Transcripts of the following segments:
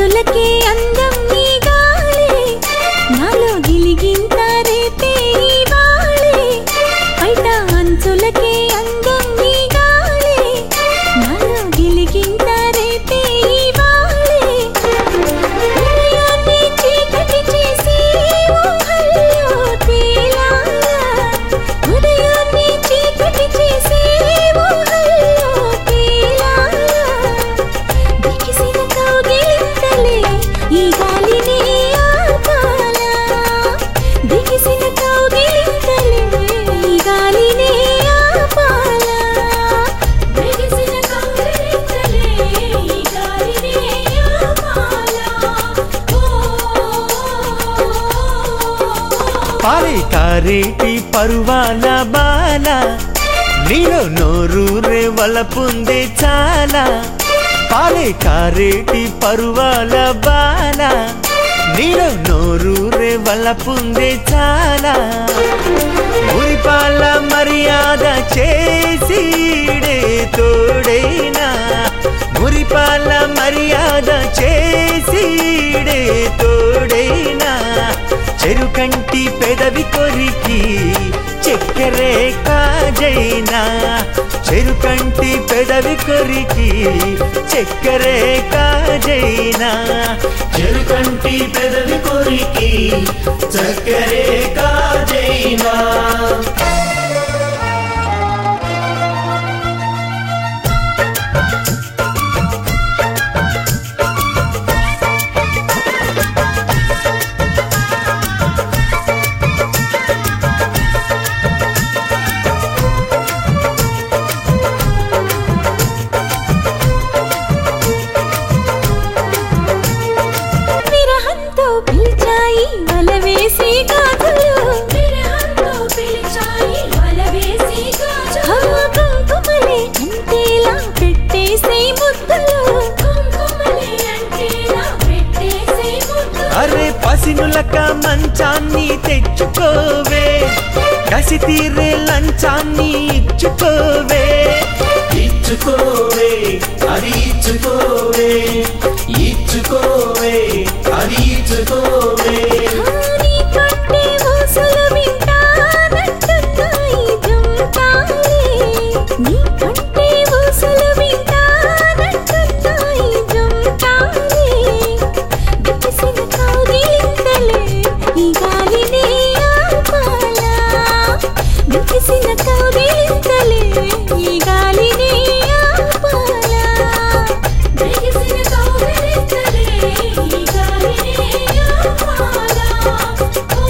అంచులకే అందం నీ గాలే నాలో గిలిగింత రేపే ఈ వాళే బయట అంచులకే అందం నీ గాలే నాలో గిలిగింత రేపే ఈ వాళే ఉదయాన్నే చీకటి చేసి ఊహల్లో తేలాలా ఉదయాన్నే చీకటి చేసి ఊహల్లో తేలాలా బిగిసిన కౌగిలింతలే ఈ గాలిని ఆపాలా బిగిసిన కౌగిలింతలే ఈ గాలిని ఆపాలా బిగిసిన కౌగిలింతలే ఈ గాలిని ఆపాలా పాలే కారేటి పరువాల బాల నీలో నోరూరే వలపుందే చాలా పాలే కారేటి పరువాల బాల నీలో నోరూరే వలపుందే చాలా మురిపాల మర్యాద చేసిడే తోడైనా మురిపాల మర్యాద చేసిడే తోడైనా చెరుకంటి పెదవి కొరికి చక్కెరే కాజైనా చెరుకంటి పెదవి కొరికి చక్కెరే కాజైనా చెరుకంటి పెదవి కొరికి చక్కెరే కాజైనా విరహంతో పిలిచాయి వలవేసి గాజులు విరహంతో పిలిచాయి వలవేసి గాజులు కుంకుమలే అంతేలా పెట్టేసే ముద్దులు కుంకుమలే అంతేలా పెట్టేసే ముద్దులు అరే పసినులక మంచాన్ని తెచ్చుకోవే కసి తీరే లంచాన్ని ఇచ్చుకోవే ఇచ్చుకోవే అది ఇచ్చుకోవే ఇచ్చుకోవే అది ఇచ్చుకోవే నీ కంటే ఊసులు వింటానంటున్నాయి జుంకాలే నీ కంటే ఊసులు వింటానంటున్నాయి జుంకాలే బిగిసిన కౌగిలింతలే ఈ గాలిని ఆపాలా బిగిసిన కౌగిలింతలే ఈ గాలిని ఆపాలా బిగిసిన కౌగిలింతలే ఈ గాలిని ఆపాలా ఓ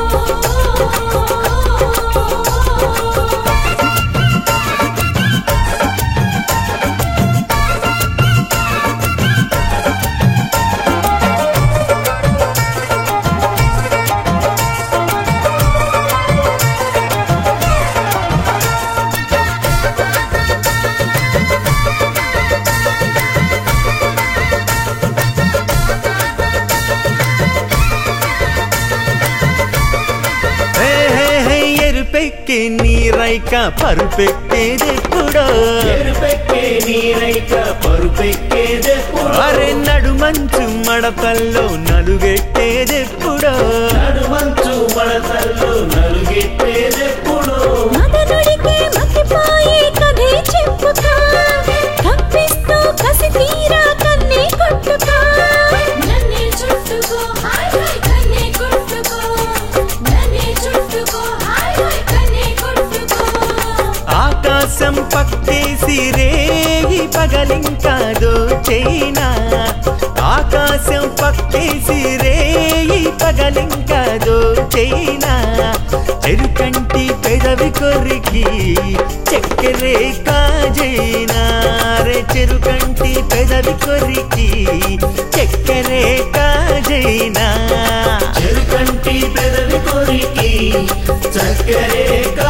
హే, హే, హే, ఎరుపెక్కే నీరైక పరుపెక్కేదెప్పుడో ఎరుపెక్కే నీరైక పరుపెక్కేదెప్పుడు అరే నడుమంచు మడతల్లో నలుగెట్టేదెప్పుడో నడుమంచు మడతల్లో నలుగెట్టేదెప్పుడు మదనుడికే మతిపోయే కథే చెప్పుకా కప్పిస్తూ కసి తీరా కన్నే కొట్టుకా నన్నే చుట్టుకో హాయ్ హాయ్ కన్నే కొట్టుకో నన్నే చుట్టుకో హాయ్ హాయ్ కన్నే కొట్టుకో ఆకాశం పక్కేసి రేగి పగలింకా దోచైనా ఆకాశం పక్కేసి రేగి పగలింకా దోచైనా చెరుకంటి పెదవి కొరికి చక్కెరే కాజైనా రే చెరుకంటి పెదవి కొరికి చక్కెరే కాజైనా చెరుకంటి పెదవి కొరికి చక్కరే కా